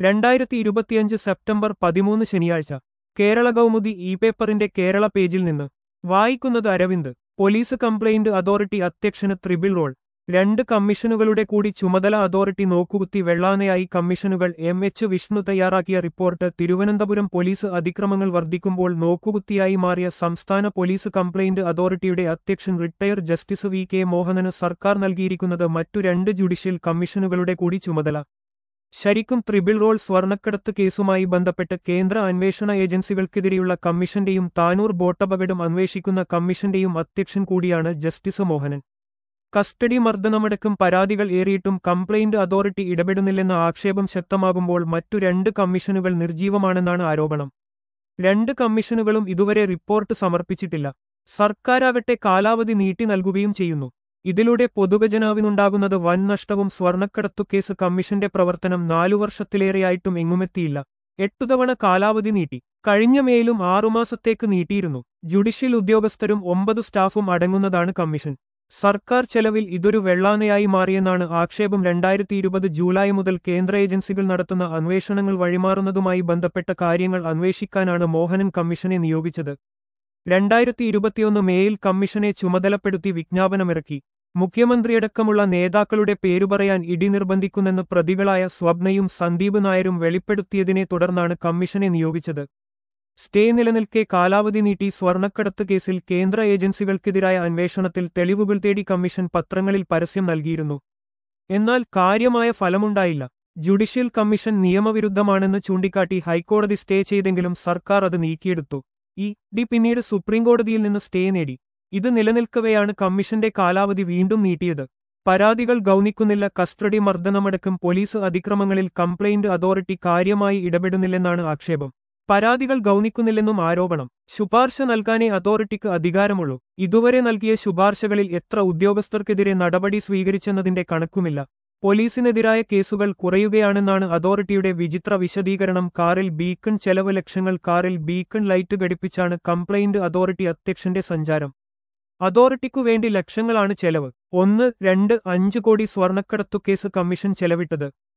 രണ്ടായിരത്തി ഇരുപത്തിയഞ്ച് സെപ്റ്റംബർ പതിമൂന്ന് ശനിയാഴ്ച കേരള കൗമുദി ഇ പേപ്പറിന്റെ കേരള പേജിൽ നിന്ന് വായിക്കുന്നത് അരവിന്ദ് പോലീസ് കംപ്ലയിന്റ് അതോറിറ്റി അധ്യക്ഷന് ത്രിബിൾ റോൾ രണ്ട് കമ്മീഷനുകളുടെ കൂടി ചുമതല അതോറിറ്റി നോക്കുകുത്തി വെള്ളാനയായി കമ്മീഷനുകൾ എം എച്ച് വിഷ്ണു തയ്യാറാക്കിയ റിപ്പോർട്ട് തിരുവനന്തപുരം പോലീസ് അതിക്രമങ്ങൾ വർദ്ധിക്കുമ്പോൾ നോക്കുകുത്തിയായി മാറിയ സംസ്ഥാന പോലീസ് കംപ്ലയിന്റ് അതോറിറ്റിയുടെ അധ്യക്ഷൻ റിട്ടയർ ജസ്റ്റിസ് വി കെ മോഹനന് സർക്കാർ നൽകിയിരിക്കുന്നത് മറ്റു രണ്ട് ജുഡീഷ്യൽ കമ്മീഷനുകളുടെ കൂടി ചുമതല ശരിക്കും ത്രിബിൾ റോൾ സ്വർണ്ണക്കടത്ത് കേസുമായി ബന്ധപ്പെട്ട് കേന്ദ്ര അന്വേഷണ ഏജൻസികൾക്കെതിരെയുള്ള കമ്മീഷന്റെയും താനൂർ ബോട്ടപകടം അന്വേഷിക്കുന്ന കമ്മീഷന്റെയും അധ്യക്ഷൻ കൂടിയാണ് ജസ്റ്റിസ് മോഹനൻ കസ്റ്റഡി മർദ്ദനമടക്കം പരാതികൾ ഏറിയിട്ടും കംപ്ലയിന്റ് അതോറിറ്റി ഇടപെടുന്നില്ലെന്ന ആക്ഷേപം ശക്തമാകുമ്പോൾ മറ്റു രണ്ട് കമ്മീഷനുകൾ നിർജീവമാണെന്നാണ് ആരോപണം രണ്ട് കമ്മീഷനുകളും ഇതുവരെ റിപ്പോർട്ട് സമർപ്പിച്ചിട്ടില്ല സർക്കാരാകട്ടെ കാലാവധി നീട്ടി നൽകുകയും ചെയ്യുന്നു ഇതിലൂടെ പൊതുഖജനാവിനുണ്ടാകുന്നത് വൻ നഷ്ടവും സ്വർണ്ണക്കടത്തുകേസ് കമ്മീഷന്റെ പ്രവർത്തനം നാലു വർഷത്തിലേറെയായിട്ടും എങ്ങുമെത്തിയില്ല എട്ടുതവണ കാലാവധി നീട്ടി കഴിഞ്ഞ മേയിലും ആറുമാസത്തേക്ക് നീട്ടിയിരുന്നു ജുഡീഷ്യൽ ഉദ്യോഗസ്ഥരും ഒമ്പത് സ്റ്റാഫും അടങ്ങുന്നതാണ് കമ്മീഷൻ സർക്കാർ ചെലവിൽ ഇതൊരു വെള്ളാനയായി മാറിയെന്നാണ് ആക്ഷേപം രണ്ടായിരത്തി ഇരുപത് ജൂലൈ മുതൽ കേന്ദ്ര ഏജൻസികൾ നടത്തുന്ന അന്വേഷണങ്ങൾ വഴിമാറുന്നതുമായി ബന്ധപ്പെട്ട കാര്യങ്ങൾ അന്വേഷിക്കാനാണ് മോഹനൻ കമ്മീഷനെ നിയോഗിച്ചത് രണ്ടായിരത്തി ഇരുപത്തിയൊന്ന് മേയിൽ കമ്മീഷനെ ചുമതലപ്പെടുത്തി വിജ്ഞാപനമിറക്കി മുഖ്യമന്ത്രിയടക്കമുള്ള നേതാക്കളുടെ പേരു പറയാൻ ഇടി നിർബന്ധിക്കുന്നെന്ന് പ്രതികളായ സ്വപ്നയും സന്ദീപ് നായരും വെളിപ്പെടുത്തിയതിനെ തുടർന്നാണ് കമ്മീഷനെ നിയോഗിച്ചത് സ്റ്റേ നിലനിൽക്കെ കാലാവധി നീട്ടി സ്വർണ്ണക്കടത്ത് കേസിൽ കേന്ദ്ര ഏജൻസികൾക്കെതിരായ അന്വേഷണത്തിൽ തെളിവുകൾ തേടി കമ്മീഷൻ പത്രങ്ങളിൽ പരസ്യം നൽകിയിരുന്നു എന്നാൽ കാര്യമായ ഫലമുണ്ടായില്ല ജുഡീഷ്യൽ കമ്മീഷൻ നിയമവിരുദ്ധമാണെന്ന് ചൂണ്ടിക്കാട്ടി ഹൈക്കോടതി സ്റ്റേ ചെയ്തെങ്കിലും സർക്കാർ അത് നീക്കിയെടുത്തു ഈ ഡി പിന്നീട് സുപ്രീംകോടതിയിൽ നിന്ന് സ്റ്റേ നേടി ഇത് നിലനിൽക്കവെയാണ് കമ്മീഷന്റെ കാലാവധി വീണ്ടും നീട്ടിയത് പരാതികൾ ഗൗനിക്കുന്നില്ല കസ്റ്റഡി മർദ്ദനമടക്കം പോലീസ് അതിക്രമങ്ങളിൽ കംപ്ലയിന്റ് അതോറിറ്റി കാര്യമായി ഇടപെടുന്നില്ലെന്നാണ് ആക്ഷേപം പരാതികൾ ഗൗനിക്കുന്നില്ലെന്നും ആരോപണം ശുപാർശ നൽകാനേ അതോറിറ്റിക്ക് അധികാരമുള്ളൂ ഇതുവരെ നൽകിയ ശുപാർശകളിൽ എത്ര ഉദ്യോഗസ്ഥർക്കെതിരെ നടപടി സ്വീകരിച്ചെന്നതിന്റെ കണക്കുമില്ല പോലീസിനെതിരായ കേസുകൾ കുറയുകയാണെന്നാണ് അതോറിറ്റിയുടെ വിചിത്ര വിശദീകരണം കാറിൽ ബീക്കൺ ചെലവ് ലക്ഷങ്ങൾ കാറിൽ ബീക്കൺ ലൈറ്റ് ഘടിപ്പിച്ചാണ് കംപ്ലയിന്റ് അതോറിറ്റി അധ്യക്ഷന്റെ സഞ്ചാരം അതോറിറ്റിക്കു വേണ്ടി ലക്ഷങ്ങളാണ് ചെലവ് ഒന്ന് രണ്ട് അഞ്ച് കോടി സ്വർണ്ണക്കടത്തുകേസ് കമ്മീഷൻ ചെലവിട്ടത്